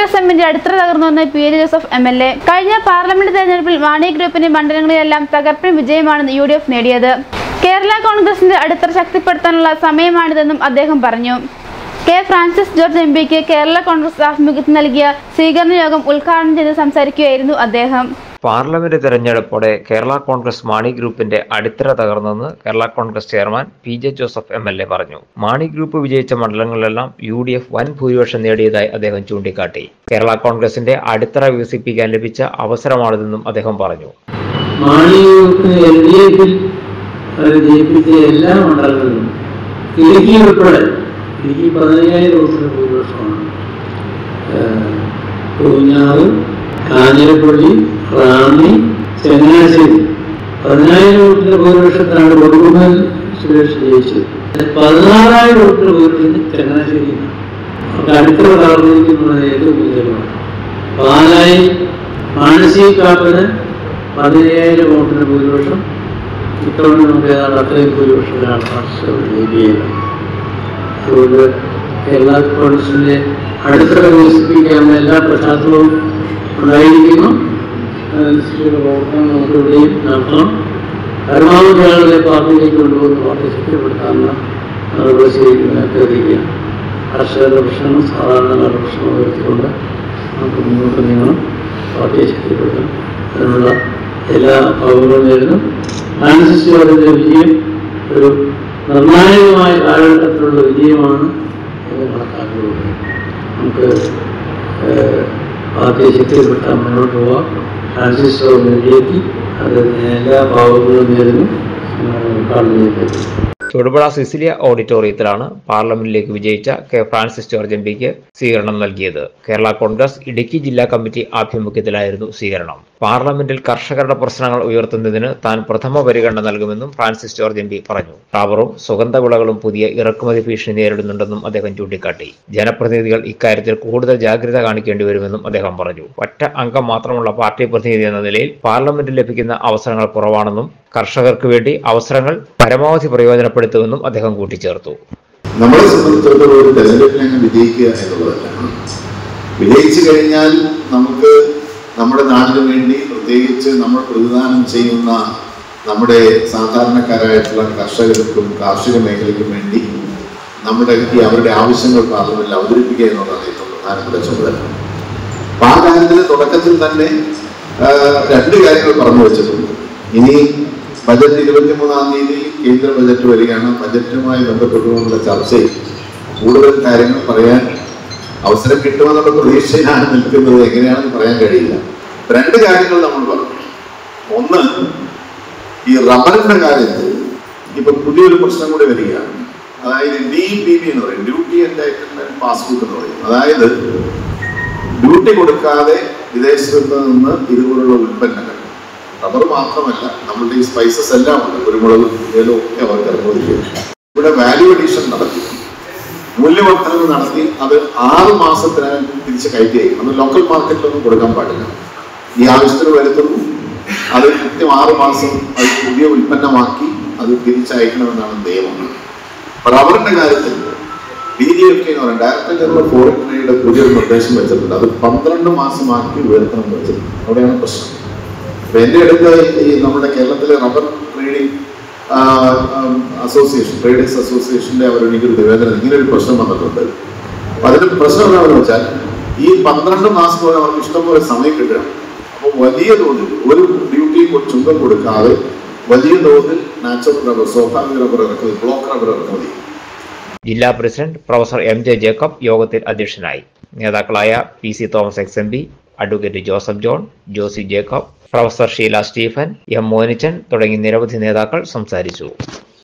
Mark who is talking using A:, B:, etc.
A: കോൺഗ്രസ് എമ്മിന്റെ അടിത്തറ തകർന്നുവെന്ന് P A Joseph M L A കഴിഞ്ഞ പാർലമെന്റ് തെരഞ്ഞെടുപ്പിൽ മാണി ഗ്രൂപ്പിന്റെ മണ്ഡലങ്ങളിലെല്ലാം തകർപ്പൻ വിജയമാണ് യു ഡി എഫ് നേടിയത് കേരള കോൺഗ്രസിന്റെ അടിത്തറ ശക്തിപ്പെടുത്താനുള്ള സമയമാണിതെന്നും അദ്ദേഹം പറഞ്ഞു കെ ഫ്രാൻസിസ് ജോർജ് എം പിക്ക് കേരള കോൺഗ്രസ് ആഭിമുഖ്യത്തിൽ നൽകിയ സ്വീകരണ യോഗം ഉദ്ഘാടനം ചെയ്ത് സംസാരിക്കുകയായിരുന്നു അദ്ദേഹം
B: പാർലമെന്റ് തെരഞ്ഞെടുപ്പോടെ കേരള കോൺഗ്രസ് മാണി ഗ്രൂപ്പിന്റെ അടിത്തറ തകർന്നെന്ന് Kerala Congress chairman P J Joseph M L A പറഞ്ഞു മാണി ഗ്രൂപ്പ് വിജയിച്ച മണ്ഡലങ്ങളിലെല്ലാം യു ഡി എഫ് വൻ ഭൂരിപക്ഷം നേടിയതായി അദ്ദേഹം ചൂണ്ടിക്കാട്ടി കേരള കോൺഗ്രസിന്റെ അടിത്തറ വികസിപ്പിക്കാൻ ലഭിച്ച അവസരമാണിതെന്നും അദ്ദേഹം പറഞ്ഞു
C: മാണിയൂർക്ക് എൽ ഡി എഫിൽ അവർ ജയിപ്പിച്ച എല്ലാ മണ്ഡലങ്ങളിലും ഇടുക്കി ഉൾപ്പെടെ ഇടുക്കി പതിനയ്യായിരം വോട്ടിന് ഭൂരിപക്ഷമാണ് പൂഞ്ഞാറ് കാഞ്ഞിരപ്പള്ളി റാന്നി ചങ്ങനാശ്ശേരി പതിനായിരം വോട്ടിന്റെ ഭൂരിപക്ഷത്തിനാണ് കൊടുക്കുന്നൽ സുരേഷ് ജയിച്ചത് പതിനാറായിരം വോട്ടിന്റെ ഭൂരിപക്ഷം ചങ്ങനാശ്ശേരിയാണ് അവർക്ക് അടിത്തറ തകർന്നിരിക്കുന്നത് ഏറ്റവും കൂടുതലാണ് പാലായി മാനസി കാപ്പന് പതിനയ്യായിരം വോട്ടിന് ഭൂരിപക്ഷം ഇത്തവണ നമുക്ക് ഏതാണ്ട് അത്രയും ഭൂരിപക്ഷത്തിലാണ് പാർട്ടികൾ ജയിക്കുന്നത് അതുകൊണ്ട് കേരള കോൺഗ്രസിന്റെ അടിത്തറ വികസിപ്പിക്കാനുള്ള എല്ലാ പ്രശാസനവും ഉണ്ടായിരിക്കുന്നു അതനുസരിച്ചുള്ള പ്രവർത്തനം നമുക്ക് ഇവിടെയും നടത്തണം പരമാവധി ആളുകളെ പാർട്ടിയിലേക്ക് കൊണ്ടുവന്ന് പാർട്ടി ശക്തിപ്പെടുത്താനുള്ള നടപടി സ്വീകരിക്കുന്ന അഭ്യർത്ഥിക്കുക കർഷകരുടെ പ്രശ്നങ്ങൾ സാധാരണക്കാരുടെ പ്രശ്നങ്ങൾ ഉയർത്തിക്കൊണ്ട് നമുക്ക് മുന്നോട്ട് നീങ്ങണം പാർട്ടിയെ ശക്തിപ്പെടുത്തണം അതിനുള്ള എല്ലാ ഭാവങ്ങളും നേരുന്നു ഫ്രാൻസിസ് ജോർജിന്റെ വിജയം ഒരു നിർണായകമായ കാലഘട്ടത്തിലുള്ള വിജയമാണ് എന്ന് കണക്കാക്കുന്നത് നമുക്ക് ഏഹ്, പാർട്ടിയെ ശക്തിപ്പെടുത്താൻ മുന്നോട്ട് പോവാം ഫ്രാൻസിസ് ജോർജിന്റെ വിജയത്തിൽ അതിന് എല്ലാ ഭാവങ്ങളും നേരുന്നു ഉദ്ഘാടനം ചെയ്യപ്പെട്ടു
B: തൊടുപുഴ സിസിലിയ ഓഡിറ്റോറിയത്തിലാണ് പാർലമെന്റിലേക്ക് വിജയിച്ച കെ ഫ്രാൻസിസ് ജോർജ് എം പിക്ക് സ്വീകരണം നൽകിയത് കേരള കോൺഗ്രസ് ഇടുക്കി ജില്ലാ കമ്മിറ്റി ആഭിമുഖ്യത്തിലായിരുന്നു സ്വീകരണം പാർലമെന്റിൽ കർഷകരുടെ പ്രശ്നങ്ങൾ ഉയർത്തുന്നതിന് താൻ പ്രഥമ പരിഗണന നൽകുമെന്നും ഫ്രാൻസിസ് ജോർജ് എം പി പറഞ്ഞു റബ്ബറും സുഗന്ധവിളകളും പുതിയ ഇറക്കുമതി ഭീഷണി നേരിടുന്നുണ്ടെന്നും അദ്ദേഹം ചൂണ്ടിക്കാട്ടി ജനപ്രതിനിധികൾ ഇക്കാര്യത്തിൽ കൂടുതൽ ജാഗ്രത കാണിക്കേണ്ടി വരുമെന്നും അദ്ദേഹം പറഞ്ഞു ഒറ്റ അംഗം മാത്രമുള്ള പാർട്ടി പ്രതിനിധി എന്ന നിലയിൽ പാർലമെന്റിൽ ലഭിക്കുന്ന അവസരങ്ങൾ കുറവാണെന്നും കർഷകർക്ക് വേണ്ടി അവസരങ്ങൾ പരമാവധി പ്രയോജനപ്പെടുത്തുമെന്നും അദ്ദേഹം കൂട്ടിച്ചേർത്തു
D: നമ്മളെ സംബന്ധിച്ചിടത്തോളം ഒരു തെരഞ്ഞെടുപ്പിൽ അങ്ങ് വിജയിക്കുക എന്നുള്ളതല്ല വിജയിച്ചു കഴിഞ്ഞാൽ നമുക്ക് നമ്മുടെ നാടിന് വേണ്ടി പ്രത്യേകിച്ച് നമ്മൾ പ്രതിദാനം ചെയ്യുന്ന നമ്മുടെ സാധാരണക്കാരായിട്ടുള്ള കർഷകർക്കും കാർഷിക മേഖലയ്ക്കും വേണ്ടി നമ്മുടെ ഈ അവരുടെ ആവശ്യങ്ങൾ പാർലമെന്റിൽ അവതരിപ്പിക്കുക എന്നുള്ളതാണ് ഏറ്റവും പ്രധാനപ്പെട്ട ചുമതല അപ്പൊ ആ കാര്യത്തിൽ തുടക്കത്തിൽ തന്നെ ആ, രണ്ട് കാര്യങ്ങൾ പറഞ്ഞു വെച്ചിട്ടുണ്ട് ഇനി ബജറ്റ് ഇരുപത്തിമൂന്നാം തീയതി കേന്ദ്ര ബജറ്റ് വരികയാണ് ബജറ്റുമായി ബന്ധപ്പെട്ടുകൊണ്ടുള്ള ചർച്ചയിൽ കൂടുതൽ കാര്യങ്ങൾ പറയാൻ അവസരം കിട്ടുമെന്നുള്ള പ്രതീക്ഷയിലാണ് നിൽക്കുന്നത് എങ്ങനെയാണെന്ന് പറയാൻ കഴിയില്ല രണ്ട് കാര്യങ്ങൾ നമ്മൾ പറഞ്ഞു ഒന്ന് ഈ റബ്ബറിന്റെ കാര്യത്തിൽ ഇപ്പൊ പുതിയൊരു പ്രശ്നം കൂടി വരികയാണ് അതായത് ഡി പി ബി എന്ന് പറയും ഡ്യൂട്ടി എൻറ്റൈറ്റിൽമെന്റ് പാസ്ബുക്ക് എന്ന് പറയും അതായത് ഡ്യൂട്ടി കൊടുക്കാതെ വിദേശത്ത് നിന്ന് ഇതുപോലുള്ള ഉൽപ്പന്നങ്ങൾ റബ്ബർ മാത്രമല്ല നമ്മളുടെ ഈ സ്പൈസസ് എല്ലാം ഉണ്ട് കുരുമുളക് ഏലവും ഒക്കെ അവർക്ക് ഇറക്കുമതി ചെയ്യും ഇവിടെ വാല്യൂ അഡീഷൻ നടത്തി മൂല്യവർദ്ധനവ് നടത്തി അത് ആറ് മാസത്തിനകം തിരിച്ച് കയറ്റി അയക്കും അത് ലോക്കൽ മാർക്കറ്റിലൊന്നും കൊടുക്കാൻ പാടില്ല ഈ ആവശ്യത്തിന് വരുത്തുന്നു അത് കൃത്യം ആറ് മാസം അത് പുതിയ ഉൽപ്പന്നമാക്കി അത് തിരിച്ചയക്കണമെന്നാണ് നിയമം റബ്ബറിന്റെ കാര്യത്തിൽ ഡി ജി എഫ് എന്ന് പറയുന്നത് director general of foreign trade പുതിയൊരു നിർദ്ദേശം വെച്ചിട്ടുണ്ട് അത് പന്ത്രണ്ട് മാസമാക്കി ഉയർത്തണം എന്ന് വെച്ചിട്ടുണ്ട് അവിടെയാണ് പ്രശ്നം അപ്പൊ എന്റെ അടുത്ത് ഈ നമ്മുടെ കേരളത്തിലെ റബ്ബർ ട്രേഡിംഗ് അസോസിയേഷൻ ട്രേഡേഴ്സ് അസോസിയേഷന്റെ അവർ എനിക്കൊരു നിവേദനം ഇങ്ങനെ ഒരു പ്രശ്നം വന്നിട്ടുണ്ട് അപ്പൊ അതിന്റെ പ്രശ്നം എന്താണെന്ന് വെച്ചാൽ ഈ പന്ത്രണ്ട് മാസം പോലെ അവർക്ക് ഇഷ്ടംപോലെ സമയം കിട്ടുകയാണ് അപ്പോൾ വലിയ തോതിൽ ഒരു ഡ്യൂട്ടി ചുങ്കം കൊടുക്കാതെ വലിയ തോതിൽ നാച്ചുറൽ റബ്ബർ സ്വാഭാവിക റബ്ബർ ഇറക്കുമതി ബ്ലോക്ക് റബ്ബർ ഇറക്കുമതി
B: ജില്ലാ president professor M J Jacob യോഗത്തിൽ അധ്യക്ഷനായി നേതാക്കളായ P C Thomas ex M P advocate Joseph John Josy Jacob professor Sheela Stephen M Monichan തുടങ്ങി നിരവധി നേതാക്കൾ സംസാരിച്ചു